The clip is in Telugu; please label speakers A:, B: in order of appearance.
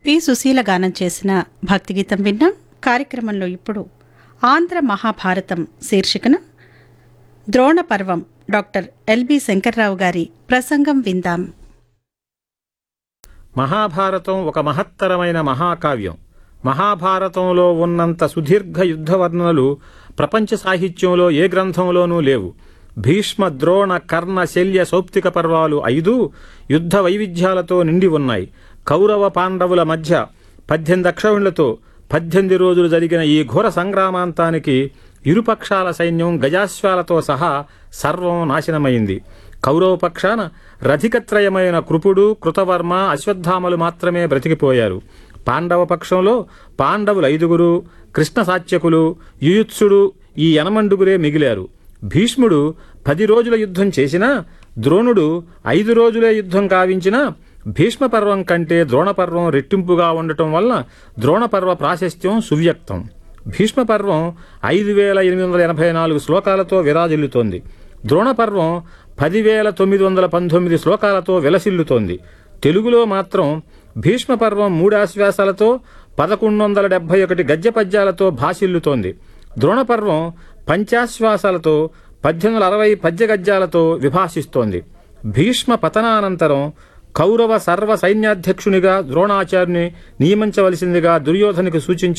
A: పి సుశీల గానం చేసిన భక్తిగీతం విన్నాం కార్యక్రమంలో ఇప్పుడు ఆంధ్ర మహాభారతం శీర్షికన ద్రోణ పర్వం డాక్టర్ ఎల్బి శంకర్రావు గారి ప్రసంగం విందాం
B: మహాభారతం ఒక మహత్తరమైన మహాకావ్యం మహాభారతంలో ఉన్నంత సుదీర్ఘ యుద్ధ వర్ణనలు ప్రపంచ సాహిత్యంలో ఏ గ్రంథంలోనూ లేవు భీష్మ ద్రోణ కర్ణ శల్య సౌప్తిక పర్వాలు ఐదు యుద్ధ వైవిధ్యాలతో నిండి ఉన్నాయి కౌరవ పాండవుల మధ్య పద్దెనిమిది అక్షౌణులతో పద్దెనిమిది రోజులు జరిగిన ఈ ఘోర సంగ్రామాంతానికి ఇరుపక్షాల సైన్యం గజాశ్వాలతో సహా సర్వం నాశనమైంది కౌరవ పక్షాన రథికత్రయమైన కృపుడు కృతవర్మ అశ్వత్థామలు మాత్రమే బ్రతికిపోయారు పాండవ పక్షంలో పాండవులు ఐదుగురు కృష్ణ సాత్యకులు యుయుత్సుడు ఈ యనమండుగురే మిగిలారు భీష్ముడు పది రోజుల యుద్ధం చేసినా ద్రోణుడు ఐదు రోజులే యుద్ధం కావించినా భీష్మ పర్వం కంటే ద్రోణపర్వం రెట్టింపుగా ఉండటం వల్ల ద్రోణపర్వ ప్రాశస్త్యం సువ్యక్తం భీష్మ పర్వం ఐదు వేల ఎనిమిది వందల ఎనభై నాలుగు శ్లోకాలతో విరాజిల్లుతోంది ద్రోణపర్వం పదివేల తొమ్మిది వందల పంతొమ్మిది శ్లోకాలతో విలసిల్లుతోంది తెలుగులో మాత్రం భీష్మ పర్వం మూడాశ్వాసాలతో పదకొండు వందల డెబ్బై ఒకటి గద్య పద్యాలతో భాసిల్లుతోంది ద్రోణపర్వం పంచాశ్వాసాలతో పద్దెనిమిది వందల అరవై పద్య గద్యాలతో విభాసిస్తోంది భీష్మ పతనానంతరం కౌరవ సర్వ సైన్యాధ్యక్షునిగా ద్రోణాచార్యుని నియమించవలసిందిగా దుర్యోధనికి సూచించి